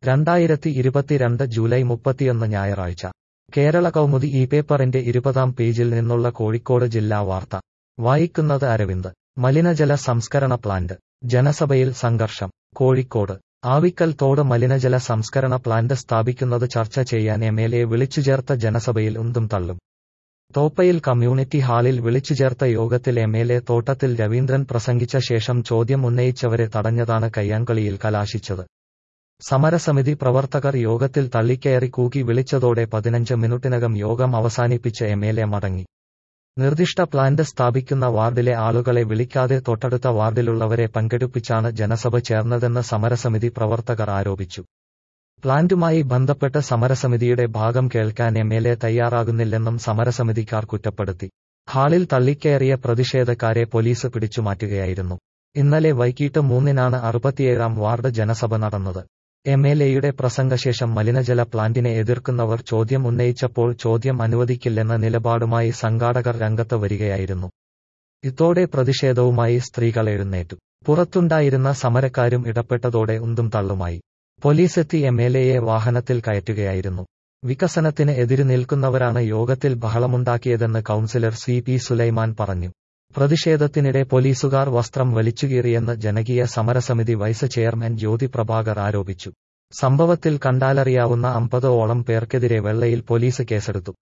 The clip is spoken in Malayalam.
രണ്ടായിരത്തി ഇരുപത്തിരണ്ട് ജൂലൈ മുപ്പത്തിയൊന്ന് ഞായറാഴ്ച കേരള കൗമുദി ഈ പേപ്പറിന്റെ ഇരുപതാം പേജിൽ നിന്നുള്ള കോഴിക്കോട് ജില്ലാ വാർത്ത വായിക്കുന്നത് അരവിന്ദ് മലിനജല സംസ്കരണ പ്ലാന്റ് ജനസഭയിൽ സംഘർഷം കോഴിക്കോട് ആവിക്കൽ തോട് മലിനജല സംസ്കരണ പ്ലാന്റ് സ്ഥാപിക്കുന്നത് ചർച്ച ചെയ്യാൻ എം എൽ എ വിളിച്ചുചേർത്ത ജനസഭയിൽ ഉന്തും തള്ളും തോപ്പയിൽ കമ്മ്യൂണിറ്റി ഹാളിൽ വിളിച്ചുചേർത്ത യോഗത്തിൽ എം എൽ എ തോട്ടത്തിൽ രവീന്ദ്രൻ പ്രസംഗിച്ച ശേഷം ചോദ്യം ഉന്നയിച്ചവരെ തടഞ്ഞതാണ് കയ്യാങ്കളിയിൽ കലാശിച്ചത് സമരസമിതി പ്രവർത്തകർ യോഗത്തിൽ തള്ളിക്കയറി കൂക്കി വിളിച്ചതോടെ പതിനഞ്ച് മിനിറ്റിനകം യോഗം അവസാനിപ്പിച്ച് എം എൽ എ മടങ്ങി നിർദ്ദിഷ്ട പ്ലാന്റ് സ്ഥാപിക്കുന്ന വാർഡിലെ ആളുകളെ വിളിക്കാതെ തൊട്ടടുത്ത വാർഡിലുള്ളവരെ പങ്കെടുപ്പിച്ചാണ് ജനസഭ ചേർന്നതെന്ന് സമരസമിതി പ്രവർത്തകർ ആരോപിച്ചു പ്ലാന്റുമായി ബന്ധപ്പെട്ട് സമരസമിതിയുടെ ഭാഗം കേൾക്കാൻ എം എൽ എ തയ്യാറാകുന്നില്ലെന്നും സമരസമിതിക്കാർ കുറ്റപ്പെടുത്തി ഹാളിൽ തള്ളിക്കയറിയ പ്രതിഷേധക്കാരെ പോലീസ് പിടിച്ചുമാറ്റുകയായിരുന്നു ഇന്നലെ വൈകിട്ട് മൂന്നിനാണ് അറുപത്തിയേഴാം വാർഡ് ജനസഭ നടന്നത് എം എൽ എയുടെ പ്രസംഗശേഷം മലിനജല പ്ലാന്റിനെ എതിർക്കുന്നവർ ചോദ്യം ഉന്നയിച്ചപ്പോൾ ചോദ്യം അനുവദിക്കില്ലെന്ന നിലപാടുമായി സംഘാടകർ രംഗത്ത് വരികയായിരുന്നു ഇതോടെ പ്രതിഷേധവുമായി സ്ത്രീകൾ എഴുന്നേറ്റു പുറത്തുണ്ടായിരുന്ന സമരക്കാരും ഇടപെട്ടതോടെ ഉന്തും തള്ളുമായി പോലീസെത്തി എം എൽ എയെ വാഹനത്തിൽ കയറ്റുകയായിരുന്നു വികസനത്തിന് എതിര് നിൽക്കുന്നവരാണ് യോഗത്തിൽ ബഹളമുണ്ടാക്കിയതെന്ന് കൌൺസിലർ സി പി സുലൈമാൻ പറഞ്ഞു പ്രതിഷേധത്തിനിടെ പോലീസുകാർ വസ്ത്രം വലിച്ചുകീറിയെന്ന് ജനകീയ സമരസമിതി വൈസ് ചെയർമാൻ ജ്യോതി പ്രഭാകർ ആരോപിച്ചു സംഭവത്തിൽ കണ്ടാലറിയാവുന്ന അമ്പതോളം പേർക്കെതിരെ വെള്ളയിൽ പോലീസ് കേസെടുത്തു